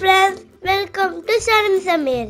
friends welcome to சரண் சமையல்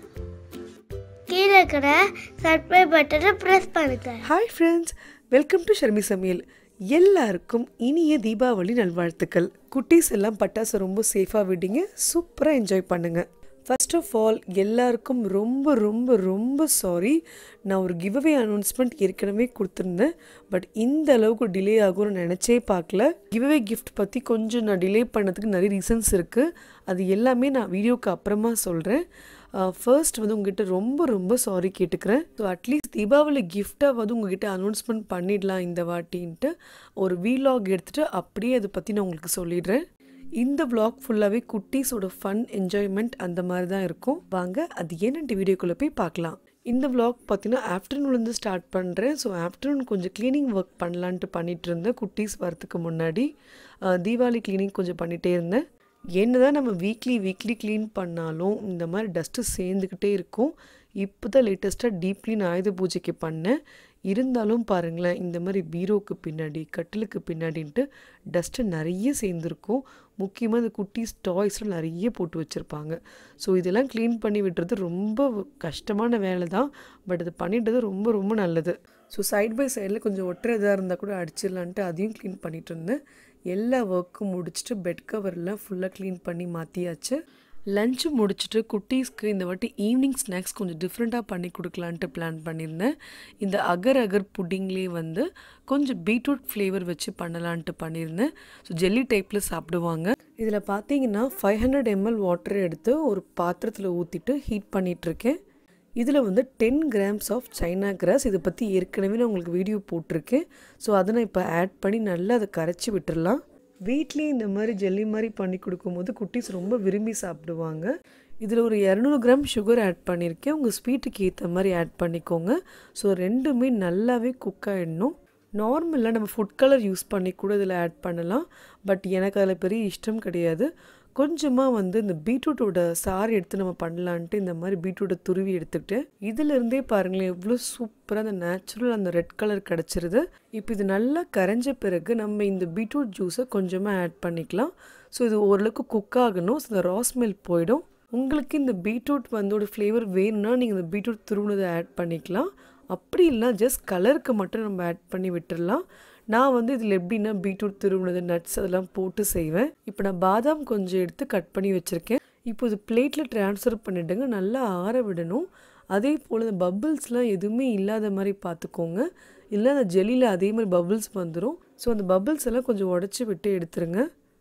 கீழே இருக்கிற சப்ஸ்கிரைப் பட்டனை ப்ரெஸ் பண்ணுங்க hi friends welcome to Sharmi சமையல் எல்லாருக்கும் இனிய தீபாவளி நல்வாழ்த்துக்கள் குட்டீஸ் எல்லாம் பட்டாசு ரொம்ப சேஃபாக விட்டீங்க சூப்பராக என்ஜாய் பண்ணுங்கள் ஃபர்ஸ்ட் ஆஃப் ஆல் எல்லாருக்கும் ரொம்ப ரொம்ப ரொம்ப சாரி நான் ஒரு கிவ்அவே அனௌன்ஸ்மெண்ட் ஏற்கனவே கொடுத்துருந்தேன் பட் இந்த அளவுக்கு டிலே ஆகும்னு நினச்சே பார்க்கல கிவ்அவே கிஃப்ட் பற்றி கொஞ்சம் நான் டிலே பண்ணதுக்கு நிறைய ரீசன்ஸ் இருக்குது அது எல்லாமே நான் வீடியோக்கு அப்புறமா சொல்கிறேன் ஃபர்ஸ்ட் வந்து உங்ககிட்ட ரொம்ப ரொம்ப சாரி கேட்டுக்கிறேன் ஸோ அட்லீஸ்ட் தீபாவளி கிஃப்டாக வந்து உங்ககிட்ட அனௌன்ஸ்மெண்ட் பண்ணிடலாம் இந்த வாட்டின்ட்டு ஒரு வீலாக் எடுத்துகிட்டு அப்படியே அதை பற்றி நான் உங்களுக்கு சொல்லிடுறேன் இந்த vlog ஃபுல்லாகவே குட்டீஸோட ஃபன் என்ஜாய்மெண்ட் அந்த மாதிரி தான் இருக்கும் வாங்க அது என்னன்ட்டு வீடியோக்குள்ளே போய் பார்க்கலாம் இந்த vlog பார்த்தீங்கன்னா ஆஃப்டர்நூன்லேருந்து ஸ்டார்ட் பண்ணுறேன் ஸோ ஆஃப்டர்நூன் கொஞ்சம் க்ளீனிங் ஒர்க் பண்ணலான்ட்டு பண்ணிட்டு இருந்தேன் குட்டீஸ் வரதுக்கு முன்னாடி அஹ், தீபாவளி க்ளீனிங் கொஞ்சம் பண்ணிகிட்டே இருந்தேன் என்னதான் நம்ம வீக்லி வீக்லி க்ளீன் பண்ணாலும் இந்த மாதிரி டஸ்ட்டு சேர்ந்துக்கிட்டே இருக்கும் இப்போ தான் லேட்டஸ்ட்டாக டீப் க்ளீன் ஆயுத பூஜைக்கு பண்ணேன் இருந்தாலும் பாருங்களேன் இந்த மாதிரி பீரோவுக்கு பின்னாடி கட்டிலுக்கு பின்னாடின்ட்டு டஸ்ட்டு நிறைய சேர்ந்துருக்கும் முக்கியமாக இந்த குட்டீஸ் டாய்ஸ்லாம் நிறைய போட்டு வச்சுருப்பாங்க ஸோ இதெல்லாம் க்ளீன் பண்ணி விடுறது ரொம்ப கஷ்டமான வேலை தான் பட் அது பண்ணிட்டது ரொம்ப ரொம்ப நல்லது ஸோ சைட் பை சைடில் கொஞ்சம் ஒட்டுறதாக இருந்தால் கூட அடிச்சிடலான்ட்டு அதையும் க்ளீன் பண்ணிட்டு இருந்தேன் எல்லா ஒர்க்கும் முடிச்சுட்டு பெட் கவர்லாம் ஃபுல்லாக க்ளீன் பண்ணி மாற்றியாச்சு லஞ்சு முடிச்சுட்டு குட்டீஸ்க்கு இந்த வாட்டி ஈவினிங் ஸ்நாக்ஸ் கொஞ்சம் டிஃப்ரெண்ட்டாக பண்ணி கொடுக்கலான்ட்டு பிளான் பண்ணியிருந்தேன் இந்த அகர் அகர் புட்டிங்லேயே வந்து கொஞ்சம் பீட்ரூட் ஃப்ளேவர் வச்சு பண்ணலான்ட்டு பண்ணியிருந்தேன் ஸோ ஜெல்லி டைப்பில் சாப்பிடுவாங்க இதில் பார்த்தீங்கன்னா ஃபைவ் ஹண்ட்ரட் எம்எல் வாட்டர் எடுத்து ஒரு பாத்திரத்தில் ஊற்றிட்டு ஹீட் பண்ணிகிட்ருக்கேன் இதில் வந்து ten grams of China grass இதை பற்றி ஏற்கனவே நான் உங்களுக்கு வீடியோ போட்டிருக்கேன் ஸோ அதை நான் இப்போ ஆட் பண்ணி நல்லா அதை கரைச்சி விட்டுறலாம் வீட்லேயே இந்த மாதிரி ஜெல்லி மாதிரி பண்ணி கொடுக்கும்போது குட்டீஸ் ரொம்ப விரும்பி சாப்பிடுவாங்க இதில் ஒரு இரநூறு கிராம் சுகர் ஆட் பண்ணியிருக்கேன் உங்கள் ஸ்வீட்டுக்கு ஏற்ற மாதிரி ஆட் பண்ணிக்கோங்க ஸோ ரெண்டுமே நல்லாவே குக் ஆகிடணும் நார்மலாக நம்ம ஃபுட் கலர் யூஸ் பண்ணி கூட இதில் ஆட் பண்ணலாம் பட் எனக்கு அதில் பெரிய இஷ்டம் கிடையாது கொஞ்சமாக வந்து இந்த பீட்ரூட்டோட சாறு எடுத்து நம்ம பண்ணலான்ட்டு இந்த மாதிரி பீட்ரூட்டை துருவி எடுத்துக்கிட்டேன் இதிலிருந்தே பாருங்களேன் எவ்வளோ சூப்பராக அந்த நேச்சுரல் அந்த ரெட் கலர் கிடச்சிருது இப்போ இது நல்லா கரைஞ்ச பிறகு நம்ம இந்த பீட்ரூட் ஜூஸை கொஞ்சமாக ஆட் பண்ணிக்கலாம் ஸோ இது ஓரளவுக்கு குக் ஆகணும் ஸோ இந்த ரா ஸ்மெல் போயிடும் உங்களுக்கு இந்த பீட்ரூட் வந்து ஒரு ஃப்ளேவர் வேணும்னா நீங்கள் இந்த பீட்ரூட் துருவுனதை ஆட் பண்ணிக்கலாம் அப்படி இல்லைனா ஜஸ்ட் கலருக்கு மட்டும் நம்ம ஆட் பண்ணி விட்டுடலாம் நான் வந்து இதில் எப்படின்னா பீட்ரூட் திருவுனது நட்ஸ் அதெல்லாம் போட்டு செய்வேன் இப்போ நான் பாதாம் கொஞ்சம் எடுத்து கட் பண்ணி வச்சுருக்கேன் இப்போ இது பிளேட்டில் ட்ரான்ஸ்ஃபர் பண்ணிவிடுங்க நல்லா ஆற விடணும் அதே போல் இந்த பபிள்ஸ்லாம் எதுவுமே இல்லாத மாதிரி பார்த்துக்கோங்க இல்லை அந்த ஜெல்லியில் அதே மாதிரி பபிள்ஸ் வந்துடும் ஸோ அந்த பபிள்ஸ் எல்லாம் கொஞ்சம் உடச்சி விட்டு எடுத்துருங்க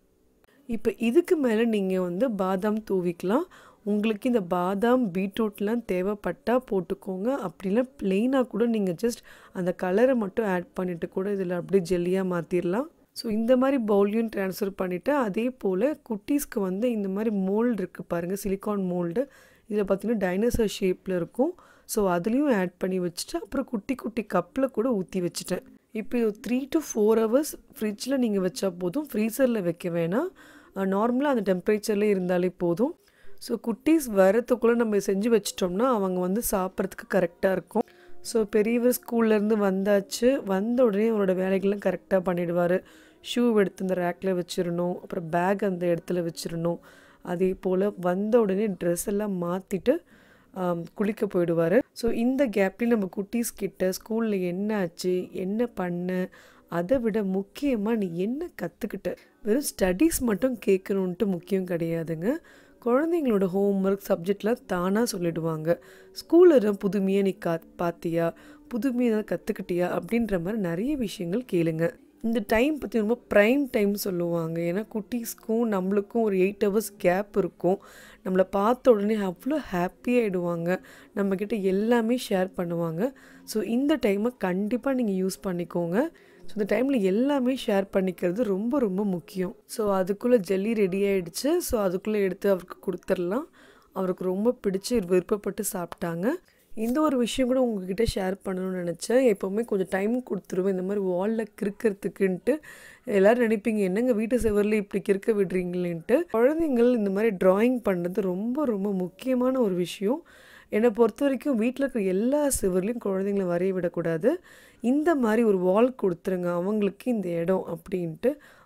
இப்போ இதுக்கு மேலே நீங்கள் வந்து பாதாம் தூவிக்கலாம் உங்களுக்கு இந்த பாதாம் பீட்ரூட்லாம் தேவைப்பட்டால் போட்டுக்கோங்க அப்படிலாம் ப்ளெயினாக கூட நீங்கள் ஜஸ்ட் அந்த கலரை மட்டும் ஆட் பண்ணிவிட்டு கூட இதில் அப்படியே ஜெல்லியாக மாற்றிடலாம் ஸோ இந்த மாதிரி பவுல்லையும் ட்ரான்ஸ்ஃபர் பண்ணிவிட்டு அதே போல் குட்டீஸ்க்கு வந்து இந்த மாதிரி மோல்டு இருக்குது பாருங்கள் சிலிக்கான் மோல்டு இதில் பார்த்தீங்கன்னா டைனோசர் ஷேப்பில் இருக்கும் ஸோ அதுலேயும் ஆட் பண்ணி வச்சுட்டு அப்புறம் குட்டி குட்டி கப்பில் கூட ஊற்றி வச்சுட்டேன் இப்போ இது த்ரீ டு ஃபோர் ஹவர்ஸ் ஃப்ரிட்ஜில் நீங்கள் வச்சா போதும் ஃப்ரீசரில் வைக்க வேணாம் நார்மலாக அந்த டெம்பரேச்சர்லேயே இருந்தாலே போதும் ஸோ குட்டீஸ் வரத்துக்குள்ளே நம்ம செஞ்சு வச்சிட்டோம்னா அவங்க வந்து சாப்பிட்றதுக்கு கரெக்டாக இருக்கும் ஸோ பெரியவர் ஸ்கூல்லேருந்து வந்தாச்சு வந்த உடனே அவரோட வேலைகள்லாம் கரெக்டாக பண்ணிடுவார் ஷூ எடுத்து இந்த ரேக்கில் வச்சிடணும் அப்புறம் பேக் அந்த இடத்துல வச்சிடணும் அதே போல் வந்த உடனே ட்ரெஸ் எல்லாம் மாற்றிட்டு குளிக்க போயிடுவார் ஸோ இந்த கேப்லேயும் நம்ம குட்டீஸ் கிட்ட ஸ்கூலில் என்ன ஆச்சு என்ன பண்ண அதை விட முக்கியமாக நீ என்ன கற்றுக்கிட்ட வெறும் ஸ்டடீஸ் மட்டும் கேட்கணுன்ட்டு முக்கியம் கிடையாதுங்க குழந்தைங்களோட ஹோம்ஒர்க் சப்ஜெக்ட்லாம் தானாக சொல்லிடுவாங்க ஸ்கூலில் புதுமையாக நீ கா பார்த்தியா புதுமையாக கற்றுக்கிட்டியா அப்படின்ற மாதிரி நிறைய விஷயங்கள் கேளுங்க இந்த டைம் பற்றி ரொம்ப ப்ரைம் டைம் சொல்லுவாங்க ஏன்னா குட்டீஸ்க்கும் நம்மளுக்கும் ஒரு எயிட் ஹவர்ஸ் கேப் இருக்கும் நம்மளை பார்த்த உடனே அவ்வளோ ஹாப்பி ஆகிடுவாங்க நம்மக்கிட்ட எல்லாமே ஷேர் பண்ணுவாங்க ஸோ இந்த டைமை கண்டிப்பாக நீங்கள் யூஸ் பண்ணிக்கோங்க ஸோ இந்த டைமில் எல்லாமே ஷேர் பண்ணிக்கிறது ரொம்ப ரொம்ப முக்கியம் ஸோ அதுக்குள்ளே ஜெல்லி ரெடி ஆகிடுச்சு ஸோ அதுக்குள்ளே எடுத்து அவருக்கு கொடுத்துடலாம் அவருக்கு ரொம்ப பிடிச்சி விருப்பப்பட்டு சாப்பிட்டாங்க இந்த ஒரு விஷயம் கூட உங்ககிட்ட ஷேர் பண்ணணும்னு நினச்சேன் எப்போவுமே கொஞ்சம் டைம் கொடுத்துருவேன் இந்த மாதிரி வாலில் கிறுக்கிறதுக்குன்ட்டு எல்லோரும் நினைப்பீங்க என்னங்க வீட்டு செவரில் இப்படி கிறுக்க விடுறீங்களேன்ட்டு குழந்தைங்கள் இந்த மாதிரி ட்ராயிங் பண்ணுறது ரொம்ப ரொம்ப முக்கியமான ஒரு விஷயம் என்னை பொறுத்த வரைக்கும் வீட்டில் இருக்கிற எல்லா சிவர்லையும் குழந்தைங்கள வரைய விடக்கூடாது இந்த மாதிரி ஒரு வால் கொடுத்துருங்க அவங்களுக்கு இந்த இடம் அப்படின்ட்டு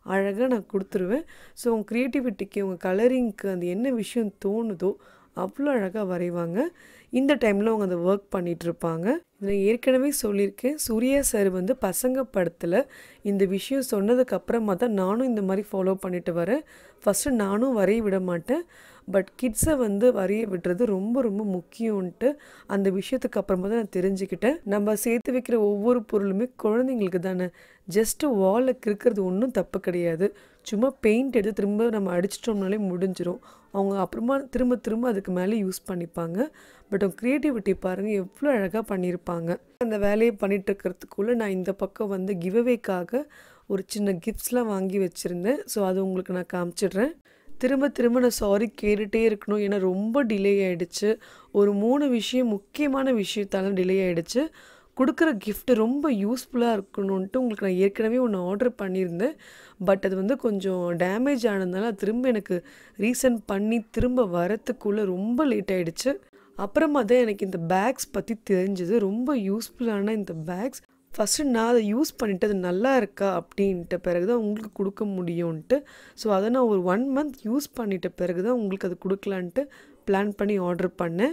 அழகாக நான் கொடுத்துருவேன் ஸோ உங்கள் க்ரியேட்டிவிட்டிக்கு உங்கள் கலரிங்க்கு அந்த என்ன விஷயம் தோணுதோ அவ்வளோ அழகாக வரைவாங்க இந்த டைமில் அவங்க அந்த ஒர்க் பண்ணிட்டு இருப்பாங்க நான் ஏற்கனவே சொல்லியிருக்கேன் சூர்யா சார் வந்து பசங்க படத்தில் இந்த விஷயம் சொன்னதுக்கு அப்புறமா தான் நானும் இந்த மாதிரி ஃபாலோ பண்ணிட்டு வரேன் ஃபஸ்ட்டு நானும் வரைய விட மாட்டேன் பட் கிட்ஸை வந்து வரைய விடுறது ரொம்ப ரொம்ப முக்கியம்ன்ட்டு அந்த விஷயத்துக்கு அப்புறமா தான் நான் தெரிஞ்சுக்கிட்டேன் நம்ம சேர்த்து வைக்கிற ஒவ்வொரு பொருளுமே குழந்தைங்களுக்கு தானே ஜஸ்ட்டு வாலில் கிறுக்கிறது ஒன்றும் தப்பு கிடையாது சும்மா பெயிண்ட் எடுத்து திரும்ப நம்ம அடிச்சிட்டோம்னாலே முடிஞ்சிரும் அவங்க அப்புறமா திரும்ப திரும்ப அதுக்கு மேலே யூஸ் பண்ணிப்பாங்க பட் அவங்க க்ரியேட்டிவிட்டி பாருங்கள் எவ்வளோ அழகாக பண்ணியிருப்பாங்க அந்த வேலையை பண்ணிட்டு இருக்கிறதுக்குள்ளே நான் இந்த பக்கம் வந்து கிவ்அவேக்காக ஒரு சின்ன கிஃப்ட்ஸ்லாம் வாங்கி வச்சுருந்தேன் ஸோ அது உங்களுக்கு நான் காமிச்சிடுறேன் திரும்ப திரும்ப நான் சாரி கேட்டுகிட்டே இருக்கணும் ஏன்னா ரொம்ப டிலே ஆகிடுச்சு ஒரு மூணு விஷயம் முக்கியமான விஷயத்தால டிலே ஆகிடுச்சு கொடுக்குற gift ரொம்ப யூஸ்ஃபுல்லாக இருக்கணுன்ட்டு உங்களுக்கு நான் ஏற்கனவே ஒன்று ஆர்டர் பண்ணியிருந்தேன் பட் அது வந்து கொஞ்சம் டேமேஜ் ஆனதுனால அது திரும்ப எனக்கு ரீசன் பண்ணி திரும்ப வரத்துக்குள்ளே ரொம்ப லேட் ஆகிடுச்சு அப்புறமா தான் எனக்கு இந்த பேக்ஸ் பற்றி தெரிஞ்சது ரொம்ப யூஸ்ஃபுல்லான இந்த பேக்ஸ் ஃபஸ்ட்டு நான் அதை யூஸ் பண்ணிவிட்டு அது நல்லா இருக்கா அப்படின்ட்ட பிறகு தான் உங்களுக்கு கொடுக்க முடியும்ன்ட்டு ஸோ அதை நான் ஒரு ஒன் மந்த் யூஸ் பண்ணிட்ட பிறகு தான் உங்களுக்கு அது கொடுக்கலான்ட்டு பிளான் பண்ணி ஆர்டர் பண்ணேன்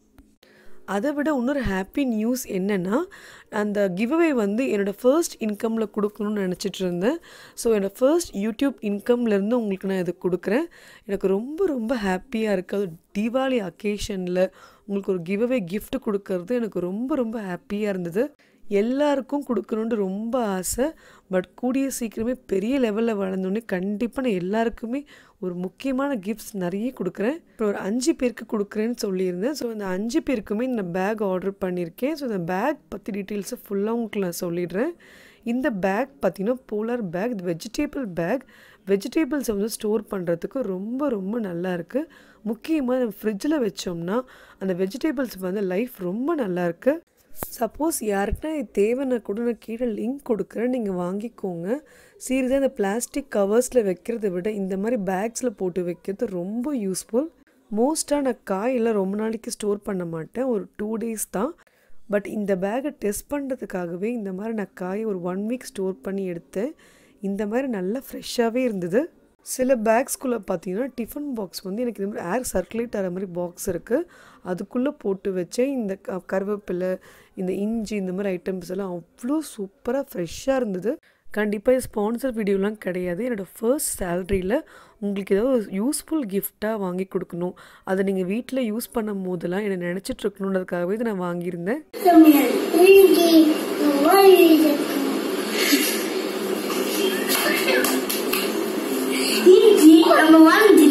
அதை விட இன்னொரு ஹாப்பி நியூஸ் என்னென்னா அந்த கிவ்அவே வந்து என்னோடய ஃபர்ஸ்ட் இன்கமில் கொடுக்கணும்னு நினச்சிட்டு இருந்தேன் ஸோ என்னோடய ஃபர்ஸ்ட் யூடியூப் இன்கம்லேருந்து உங்களுக்கு நான் இது கொடுக்குறேன் எனக்கு ரொம்ப ரொம்ப ஹாப்பியாக இருக்குது அது தீபாவளி அக்கேஷனில் உங்களுக்கு ஒரு கிவ்அவே gift கொடுக்கறது எனக்கு ரொம்ப ரொம்ப ஹாப்பியாக இருந்தது எல்லாருக்கும் கொடுக்கணுன்ட்டு ரொம்ப ஆசை பட் கூடிய சீக்கிரமே பெரிய லெவலில் வளர்ந்தோடனே கண்டிப்பாக நான் எல்லாருக்குமே ஒரு முக்கியமான கிஃப்ட்ஸ் நிறைய கொடுக்குறேன் அப்புறம் ஒரு அஞ்சு பேருக்கு கொடுக்குறேன்னு சொல்லியிருந்தேன் ஸோ அந்த அஞ்சு பேருக்குமே இந்த பேக் ஆர்டர் பண்ணியிருக்கேன் ஸோ இந்த பேக் பற்றி டீட்டெயில்ஸை ஃபுல்லாக உங்களுக்கு நான் சொல்லிடுறேன் இந்த பேக் பார்த்தீங்கன்னா போலார் பேக் இது வெஜிடேபிள் பேக் வெஜிடேபிள்ஸை வந்து ஸ்டோர் பண்ணுறதுக்கு ரொம்ப ரொம்ப நல்லா இருக்குது முக்கியமாக நம்ம ஃப்ரிட்ஜில் வச்சோம்னா அந்த வெஜிடேபிள்ஸ் வந்து லைஃப் ரொம்ப நல்லா இருக்குது சப்போஸ் யாருக்குனா இது தேவைன்னா கூட நான் கீழே லிங்க் கொடுக்குறேன் நீங்கள் வாங்கிக்கோங்க சீரியஸாக இந்த பிளாஸ்டிக் கவர்ஸில் வைக்கிறத விட இந்த மாதிரி பேக்ஸில் போட்டு வைக்கிறது ரொம்ப யூஸ்ஃபுல் மோஸ்ட்டாக நான் காயெல்லாம் ரொம்ப நாளைக்கு ஸ்டோர் பண்ண மாட்டேன் ஒரு டூ டேஸ் தான் பட் இந்த பேக்கை டெஸ்ட் பண்ணுறதுக்காகவே இந்த மாதிரி நான் காயை ஒரு ஒன் வீக் ஸ்டோர் பண்ணி எடுத்தேன் இந்த மாதிரி நல்லா ஃப்ரெஷ்ஷாகவே இருந்தது சில பேக்ஸ்குள்ளே பார்த்தீங்கன்னா டிஃபன் பாக்ஸ் வந்து எனக்கு இந்த மாதிரி ஏர் சர்க்குலேட் ஆகிற மாதிரி பாக்ஸ் இருக்குது அதுக்குள்ளே போட்டு வச்சேன் இந்த க- கருவேப்பிலை இந்த இஞ்சி இந்த மாதிரி ஐட்டம்ஸ் எல்லாம் அவ்வளோ சூப்பராக ஃப்ரெஷ்ஷாக இருந்தது கண்டிப்பாக ஸ்பான்சர் வீடியோலாம் கிடையாது என்னோடய ஃபர்ஸ்ட் சேலரியில் உங்களுக்கு ஏதாவது ஒரு யூஸ்ஃபுல் கிஃப்டாக வாங்கி கொடுக்கணும் அதை நீங்கள் வீட்டில் யூஸ் பண்ணும் போதெல்லாம் என்னை நினச்சிட்டு இருக்கணுன்றதுக்காகவே இதை நான் வாங்கியிருந்தேன் சமையல் இன்னைக்கு வாயில் இன்னைக்கு நம்ம வந்து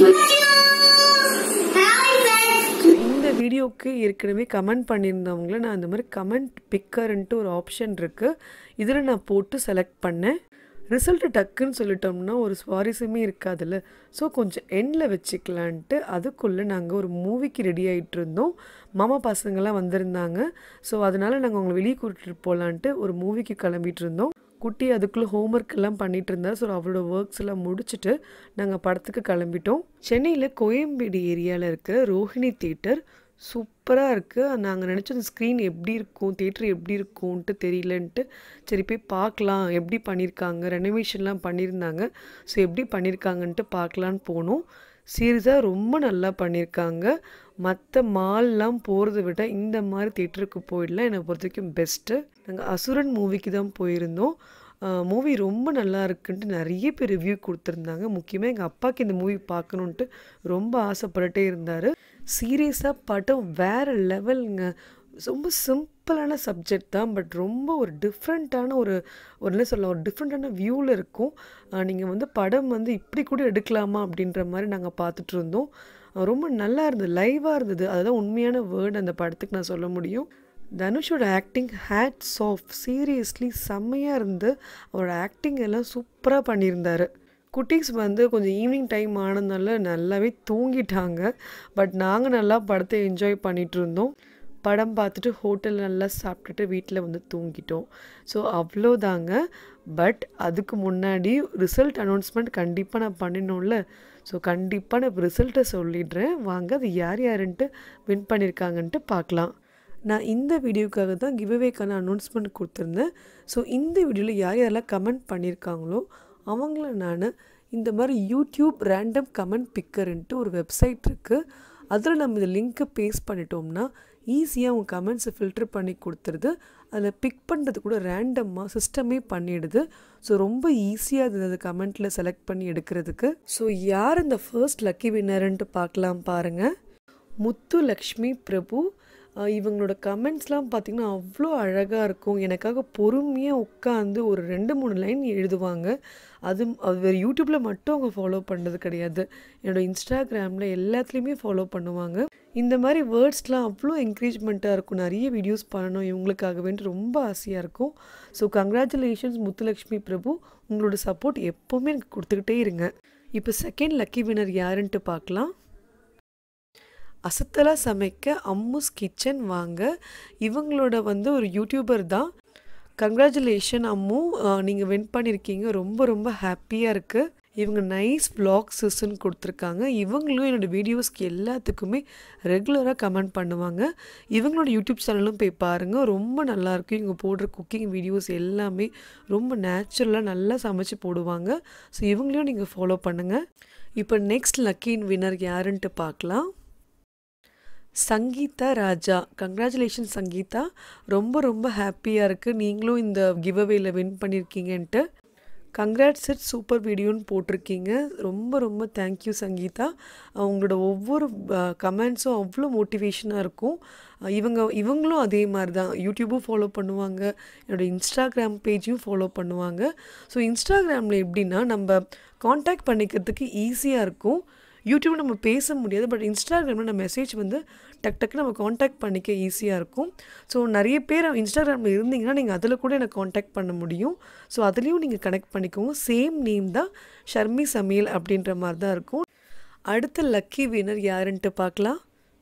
ஹாய் ஃப்ரெண்ட்ஸ் இந்த வீடியோக்கு ஏற்கனவே கமெண்ட் பண்ணியிருந்தவங்கள நான் இந்த மாதிரி கமெண்ட் பிக்கர்ன்ட்டு ஒரு ஆப்ஷன் இருக்குது இதில் நான் போட்டு செலக்ட் பண்ணேன் ரிசல்ட்டு டக்குன்னு சொல்லிட்டோம்னா ஒரு சுவாரஸ்யமே இருக்காதுல்ல ஸோ கொஞ்சம் எண்ணில் வச்சுக்கலான்ட்டு அதுக்குள்ளே நாங்கள் ஒரு மூவிக்கு ரெடி ஆகிட்டு இருந்தோம் மாமா பசங்கள்லாம் வந்திருந்தாங்க ஸோ அதனால் நாங்கள் அவங்களை வெளியே கூட்டிகிட்டு போகலான்ட்டு ஒரு மூவிக்கு கிளம்பிட்டு இருந்தோம் குட்டி அதுக்குள்ளே ஹோம்ஒர்க் எல்லாம் பண்ணிட்டு இருந்தா ஸோ அவளோட ஒர்க்ஸ் எல்லாம் முடிச்சுட்டு நாங்கள் படத்துக்கு கிளம்பிட்டோம் சென்னையில் கோயம்பேடு ஏரியாவில் இருக்கிற ரோஹிணி தேட்டர் சூப்பராக இருக்குது நாங்கள் நினச்சோம் அந்த ஸ்க்ரீன் எப்படி இருக்கும் தேட்டர் எப்படி இருக்கும்ன்ட்டு தெரியலன்ட்டு சரி போய் பார்க்கலாம் எப்படி பண்ணியிருக்காங்க ரெனோவேஷன்லாம் பண்ணியிருந்தாங்க ஸோ எப்படி பண்ணியிருக்காங்கன்ட்டு பார்க்கலான்னு போனோம் சீரியஸாக ரொம்ப நல்லா பண்ணியிருக்காங்க மற்ற மால்லாம் போகிறத விட இந்த மாதிரி தேட்டருக்கு போயிடலாம் என்னை பொறுத்த வரைக்கும் பெஸ்ட்டு நாங்கள் அசுரன் மூவிக்கு தான் போயிருந்தோம் மூவி ரொம்ப நல்லா இருக்குன்ட்டு நிறைய பேர் ரிவ்யூ கொடுத்துருந்தாங்க முக்கியமாக எங்கள் அப்பாவுக்கு இந்த மூவி பார்க்கணுன்ட்டு ரொம்ப ஆசைப்பட்டுட்டே இருந்தார் சீரியஸாக படம் வேறு லெவலுங்க ரொம்ப சிம்பிளான சப்ஜெக்ட் தான் பட் ரொம்ப ஒரு டிஃப்ரெண்ட்டான ஒரு ஒரு என்ன சொல்ல ஒரு டிஃப்ரெண்ட்டான வியூவில் இருக்கும் நீங்கள் வந்து படம் வந்து இப்படி கூட எடுக்கலாமா அப்படின்ற மாதிரி நாங்கள் பார்த்துட்டு இருந்தோம் அஹ் ரொம்ப நல்லா இருந்தது லைவாக இருந்தது அதுதான் உண்மையான வேர்டு அந்த படத்துக்கு நான் சொல்ல முடியும் தனுஷோட ஆக்டிங் ஹேட்ஸ் ஆஃப் சீரியஸ்லி செம்மையாக இருந்து அவரோட ஆக்டிங் எல்லாம் சூப்பராக பண்ணியிருந்தாரு குட்டீஸ் வந்து கொஞ்சம் ஈவினிங் டைம் ஆனதுனால நல்லாவே தூங்கிட்டாங்க பட் நாங்கள் நல்லா படத்தை என்ஜாய் பண்ணிட்டு இருந்தோம் படம் பார்த்துட்டு ஹோட்டல் நல்லா சாப்பிட்டுட்டு வீட்டில் வந்து தூங்கிட்டோம் ஸோ அவ்வளோதாங்க பட் அதுக்கு முன்னாடி ரிசல்ட் அனௌன்ஸ்மெண்ட் கண்டிப்பாக நான் பண்ணிடணும்ல ஸோ கண்டிப்பாக நான் ரிசல்ட்டை சொல்லிடுறேன் வாங்க அது யார் யாருன்ட்டு வின் பண்ணியிருக்காங்கன்ட்டு பார்க்கலாம் நான் இந்த வீடியோக்காக தான் கிவ்அவேக்கான அனௌன்ஸ்மெண்ட் கொடுத்துருந்தேன் ஸோ இந்த வீடியோவில் யார் யாரெல்லாம் கமெண்ட் பண்ணியிருக்காங்களோ அவங்கள நான் இந்த மாதிரி யூடியூப் ரேண்டம் கமெண்ட் பிக்கர்ன்ட்டு ஒரு வெப்சைட் இருக்குது அதில் நம்ம இந்த லிங்க்கை பேஸ்ட் பண்ணிட்டோம்னா ஈஸியாக அவங்க கமெண்ட்ஸை ஃபில்டர் பண்ணி கொடுத்துருது அதில் பிக் பண்ணுறது கூட ரேண்டமாக சிஸ்டமே பண்ணிடுது ஸோ ரொம்ப ஈஸியாக அது அந்த கமெண்ட்டில் செலக்ட் பண்ணி எடுக்கிறதுக்கு ஸோ யார் இந்த ஃபர்ஸ்ட் லக்கி வின்னர்ன்ட்டு பார்க்கலாம் பாருங்கள் முத்து லக்ஷ்மி பிரபு அஹ் இவங்களோட கமெண்ட்ஸ்லாம் பார்த்திங்கன்னா அவ்வளோ அழகாக இருக்கும் எனக்காக பொறுமையாக உட்காந்து ஒரு ரெண்டு மூணு லைன் எழுதுவாங்க அது அது வேறு யூடியூப்பில் மட்டும் அவங்க ஃபாலோ பண்ணுறது கிடையாது என்னோட இன்ஸ்டாகிராமில் எல்லாத்துலேயுமே ஃபாலோ பண்ணுவாங்க இந்த மாதிரி வேர்ட்ஸ்லாம் அவ்வளோ என்கரேஜ்மெண்ட்டாக இருக்கும் நிறைய வீடியோஸ் பண்ணணும் இவங்களுக்காகவேன்ட்டு ரொம்ப ஆசையாக இருக்கும் ஸோ கங்க்ராச்சுலேஷன்ஸ் முத்துலக்ஷ்மி பிரபு உங்களோட சப்போர்ட் எப்போவுமே எனக்கு கொடுத்துக்கிட்டே இருங்க இப்போ செகண்ட் லக்கி வினர் யாருன்ட்டு பார்க்கலாம் அசத்தலாக சமைக்க அம்முஸ் கிச்சன் வாங்க இவங்களோட வந்து ஒரு யூடியூபர் தான் கங்க்ராச்சுலேஷன் அம்மு நீங்கள் வின் பண்ணியிருக்கீங்க ரொம்ப ரொம்ப ஹாப்பியாக இருக்குது இவங்க நைஸ் வ்ளாக்ஸஸ்ன்னு கொடுத்துருக்காங்க இவங்களும் என்னோடய வீடியோஸ்க்கு எல்லாத்துக்குமே ரெகுலராக கமெண்ட் பண்ணுவாங்க இவங்களோட யூடியூப் சேனலும் போய் பாருங்கள் ரொம்ப நல்லாயிருக்கும் இவங்க போடுற குக்கிங் வீடியோஸ் எல்லாமே ரொம்ப நேச்சுரலாக நல்லா சமைச்சு போடுவாங்க ஸோ இவங்களையும் நீங்கள் ஃபாலோ பண்ணுங்கள் இப்போ நெக்ஸ்ட் லக்கின் வின்னர் யாருன்ட்டு பார்க்கலாம் சங்கீதா ராஜா கங்க்ராச்சுலேஷன் சங்கீதா ரொம்ப ரொம்ப ஹாப்பியாக இருக்குது நீங்களும் இந்த கிவ் அவேல வின் பண்ணியிருக்கீங்கன்ட்டு கங்க்ராட்ஸ் இட் சூப்பர் வீடியோன்னு போட்டிருக்கீங்க ரொம்ப ரொம்ப தேங்க்யூ சங்கீதா உங்களோட ஒவ்வொரு கமெண்ட்ஸும் அவ்வளோ மோட்டிவேஷனாக இருக்கும் அஹ் இவங்க இவங்களும் அதே மாதிரி தான் யூடியூபும் ஃபாலோ பண்ணுவாங்க என்னோடய இன்ஸ்டாகிராம் பேஜையும் ஃபாலோ பண்ணுவாங்க ஸோ இன்ஸ்டாகிராமில் எப்படின்னா நம்ம காண்டாக்ட் பண்ணிக்கிறதுக்கு ஈஸியாக இருக்கும் யூடியூப் நம்ம பேச முடியாது பட் இன்ஸ்டாகிராமில் நம்ம மெசேஜ் வந்து டக் டக்கு நம்ம காண்டாக்ட் பண்ணிக்க ஈஸியாக இருக்கும் ஸோ நிறைய பேர் இன்ஸ்டாகிராமில் இருந்தீங்கன்னா நீங்கள் அதில் கூட எனக்கு காண்டாக்ட் பண்ண முடியும் ஸோ அதுலேயும் நீங்கள் கனெக்ட் பண்ணிக்கோங்க சேம் நேம் தான் ஷர்மி சமையல் அப்படின்ற மாதிரி தான் இருக்கும் அடுத்த லக்கி வினர் யாருன்ட்டு பார்க்கலாம்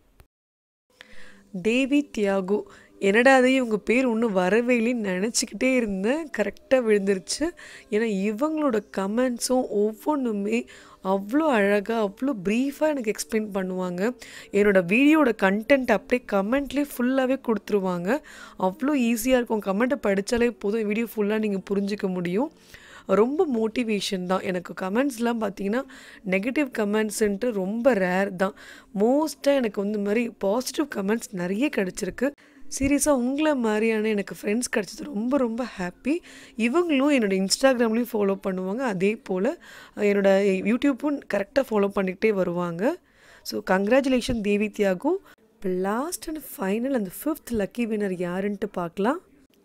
தேவி தியாகு என்னடா அது இவங்க பேர் ஒன்றும் வரவே இல்லைன்னு நினச்சிக்கிட்டே இருந்தேன் கரெக்டாக விழுந்துருச்சு ஏன்னா இவங்களோட கமெண்ட்ஸும் ஒவ்வொன்றுமே அவ்வளோ அழகாக அவ்வளோ ப்ரீஃபாக எனக்கு எக்ஸ்பிளைன் பண்ணுவாங்க என்னோடய வீடியோட கண்டென்ட் அப்படியே கமெண்ட்லேயே ஃபுல்லாகவே கொடுத்துருவாங்க அவ்வளோ ஈஸியாக இருக்கும் கமெண்ட்டை படித்தாலே போதும் வீடியோ ஃபுல்லாக நீங்கள் புரிஞ்சிக்க முடியும் ரொம்ப மோட்டிவேஷன் தான் எனக்கு கமெண்ட்ஸ்லாம் பார்த்தீங்கன்னா நெகட்டிவ் கமெண்ட்ஸுன்ட்டு ரொம்ப ரேர் தான் மோஸ்ட்டாக எனக்கு வந்து இந்த மாதிரி பாசிட்டிவ் கமெண்ட்ஸ் நிறைய கிடச்சிருக்கு சீரியஸாக உங்களை மாதிரியான எனக்கு ஃப்ரெண்ட்ஸ் கிடச்சது ரொம்ப ரொம்ப ஹாப்பி இவங்களும் என்னோடய இன்ஸ்டாகிராம்லேயும் ஃபாலோ பண்ணுவாங்க அதே போல் என்னோடய யூடியூப்பும் கரெக்டாக ஃபாலோ பண்ணிக்கிட்டே வருவாங்க ஸோ கங்க்ராச்சுலேஷன் தேவி தியாகு இப்போ லாஸ்ட் அண்ட் ஃபைனல் அந்த ஃபிஃப்த் லக்கி வினர் யாருன்ட்டு பார்க்கலாம்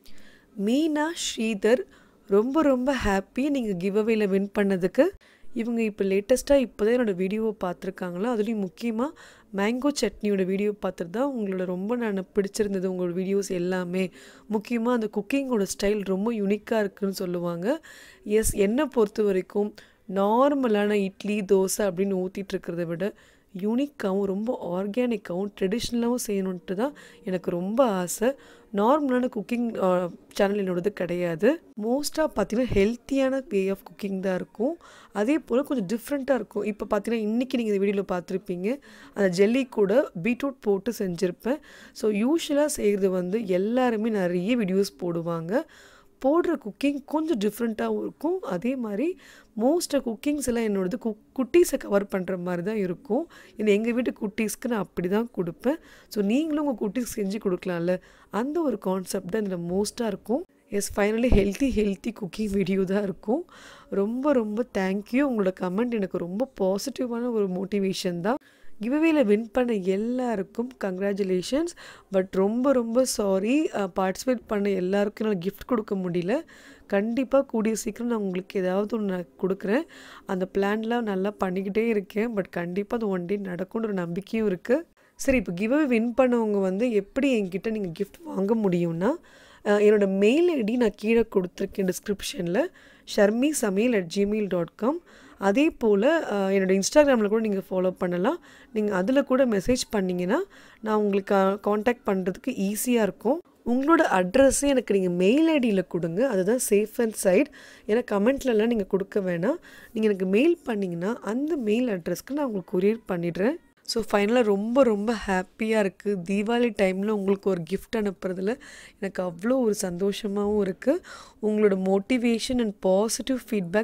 மீனா ஸ்ரீதர் ரொம்ப ரொம்ப ஹாப்பி நீங்கள் கிவ் அவேல வின் பண்ணதுக்கு இவங்க இப்போ லேட்டஸ்ட்டாக இப்போ தான் என்னோடய வீடியோவை பார்த்துருக்காங்களா அதுலேயும் முக்கியமாக மேங்கோ சட்னியோட வீடியோ பார்த்துட்டு தான் உங்களோட ரொம்ப நான் பிடிச்சிருந்தது உங்களோட வீடியோஸ் எல்லாமே முக்கியமாக அந்த குக்கிங்கோட ஸ்டைல் ரொம்ப யூனிக்காக இருக்குன்னு சொல்லுவாங்க எஸ் என்னை பொறுத்த வரைக்கும் நார்மலான இட்லி தோசை அப்படின்னு ஊற்றிட்டு இருக்கிறத விட யூனிக்காகவும் ரொம்ப ஆர்கானிக்காகவும் ட்ரெடிஷ்னலாகவும் செய்யணுன்ட்டு தான் எனக்கு ரொம்ப ஆசை நார்மலான குக்கிங் சேனல் என்னோடது கிடையாது மோஸ்ட்டாக பார்த்தீங்கன்னா ஹெல்த்தியான வே ஆஃப் குக்கிங் தான் இருக்கும் அதே போல் கொஞ்சம் டிஃப்ரெண்ட்டாக இருக்கும் இப்போ பார்த்தீங்கன்னா இன்றைக்கி நீங்கள் இந்த வீடியோவில் பார்த்துருப்பீங்க அந்த ஜெல்லி கூட பீட்ரூட் போட்டு செஞ்சுருப்பேன் ஸோ யூஸ்வலாக செய்கிறது வந்து எல்லாருமே நிறைய வீடியோஸ் போடுவாங்க போடுற குக்கிங் கொஞ்சம் டிஃப்ரெண்ட்டாகவும் இருக்கும் அதே மாதிரி மோஸ்ட்டாக குக்கிங்ஸ் எல்லாம் என்னோடது குக் குட்டீஸை கவர் பண்ணுற மாதிரி தான் இருக்கும் இது எங்கள் வீட்டு குட்டீஸ்க்கு நான் அப்படி தான் கொடுப்பேன் ஸோ நீங்களும் உங்கள் குட்டீஸ் செஞ்சு கொடுக்கலாம்ல அந்த ஒரு கான்செப்ட் தான் இதில் மோஸ்ட்டாக இருக்கும் yes finally healthy healthy cooking video தான் இருக்கும் ரொம்ப ரொம்ப தேங்க்யூ உங்களோட கமெண்ட் எனக்கு ரொம்ப பாசிட்டிவான ஒரு மோட்டிவேஷன் தான் கிவ்அவேல வின் பண்ண எல்லாருக்கும் கங்க்ராச்சுலேஷன்ஸ் பட் ரொம்ப ரொம்ப சாரி பார்ட்டிசிபேட் பண்ண எல்லாருக்கும் என்னால் கிஃப்ட் கொடுக்க முடியல கண்டிப்பாக கூடிய சீக்கிரம் நான் உங்களுக்கு ஏதாவது ஒன்று நான் கொடுக்குறேன் அந்த பிளான்லாம் நல்லா பண்ணிக்கிட்டே இருக்கேன் பட் கண்டிப்பாக அது ஒன் டே நடக்கும்ன்ற ஒரு நம்பிக்கையும் இருக்குது சரி இப்போ கிவ்அவே வின் பண்ணவங்க வந்து எப்படி என்கிட்ட நீங்கள் கிஃப்ட் வாங்க முடியும்னா என்னோடய மெயில் ஐடி நான் கீழே கொடுத்துருக்கேன் டிஸ்கிரிப்ஷனில் ஷர்மி சமையல் அட் ஜிமெயில் டாட் காம் அதே போல் என்னோடய இன்ஸ்டாகிராமில் கூட நீங்கள் ஃபாலோ பண்ணலாம் நீங்கள் அதில் கூட மெசேஜ் பண்ணிங்கன்னா நான் உங்களுக்கு காண்டாக்ட் பண்ணுறதுக்கு ஈஸியாக இருக்கும் உங்களோட அட்ரஸே எனக்கு நீங்கள் மெயில் ஐடியில் கொடுங்க அதுதான் சேஃப் அண்ட் சைட் ஏன்னா கமெண்ட்லலாம் நீங்கள் கொடுக்க வேணாம் நீங்கள் எனக்கு மெயில் பண்ணிங்கன்னா அந்த மெயில் அட்ரஸ்க்கு நான் உங்களுக்கு கொரியர் பண்ணிடுறேன் ஸோ ஃபைனலாக ரொம்ப ரொம்ப ஹாப்பியாக இருக்குது தீபாவளி டைமில் உங்களுக்கு ஒரு கிஃப்ட் அனுப்புறதுல எனக்கு அவ்வளோ ஒரு சந்தோஷமாகவும் இருக்குது உங்களோட மோட்டிவேஷன் அண்ட் பாசிட்டிவ் ஃபீட்பேக்ஸ்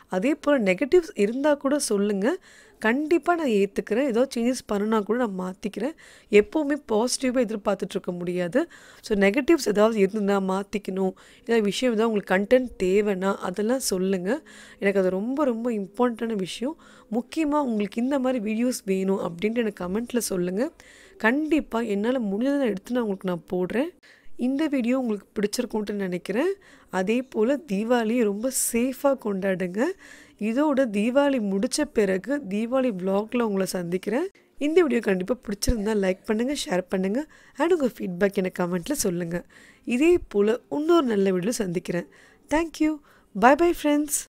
அதே போல் நெகட்டிவ்ஸ் இருந்தால் கூட சொல்லுங்கள் கண்டிப்பாக நான் ஏற்றுக்கிறேன் ஏதோ சேஞ்சஸ் பண்ணுனா கூட நான் மாற்றிக்கிறேன் எப்போவுமே பாசிட்டிவாக எதிர்பார்த்துட்டு இருக்க முடியாது ஸோ நெகட்டிவ்ஸ் ஏதாவது இருந்தால் மாற்றிக்கணும் ஏதாவது விஷயம் ஏதாவது உங்களுக்கு கண்டென்ட் தேவைன்னா அதெல்லாம் சொல்லுங்கள் எனக்கு அது ரொம்ப ரொம்ப இம்பார்ட்டண்டான விஷயம் முக்கியமாக உங்களுக்கு இந்த மாதிரி வீடியோஸ் வேணும் அப்படின்ட்டு எனக்கு கமெண்ட்டில் சொல்லுங்கள் கண்டிப்பாக என்னால் முடிஞ்சதை நான் எடுத்து நான் உங்களுக்கு நான் போடுறேன் இந்த வீடியோ உங்களுக்கு பிடிச்சிருக்கும்ட்டு நினைக்கிறேன் அதே போல் தீபாவளியை ரொம்ப சேஃபாக கொண்டாடுங்க இதோட தீபாவளி முடித்த பிறகு தீபாவளி vlogல உங்களை சந்திக்கிறேன் இந்த வீடியோ கண்டிப்பாக பிடிச்சிருந்தா லைக் பண்ணுங்கள் ஷேர் பண்ணுங்கள் அண்ட் உங்கள் ஃபீட்பேக் எனக்கு கமெண்ட்டில் சொல்லுங்கள் இதே போல் இன்னொரு நல்ல வீடியோ சந்திக்கிறேன் தேங்க்யூ பை பை ஃப்ரெண்ட்ஸ்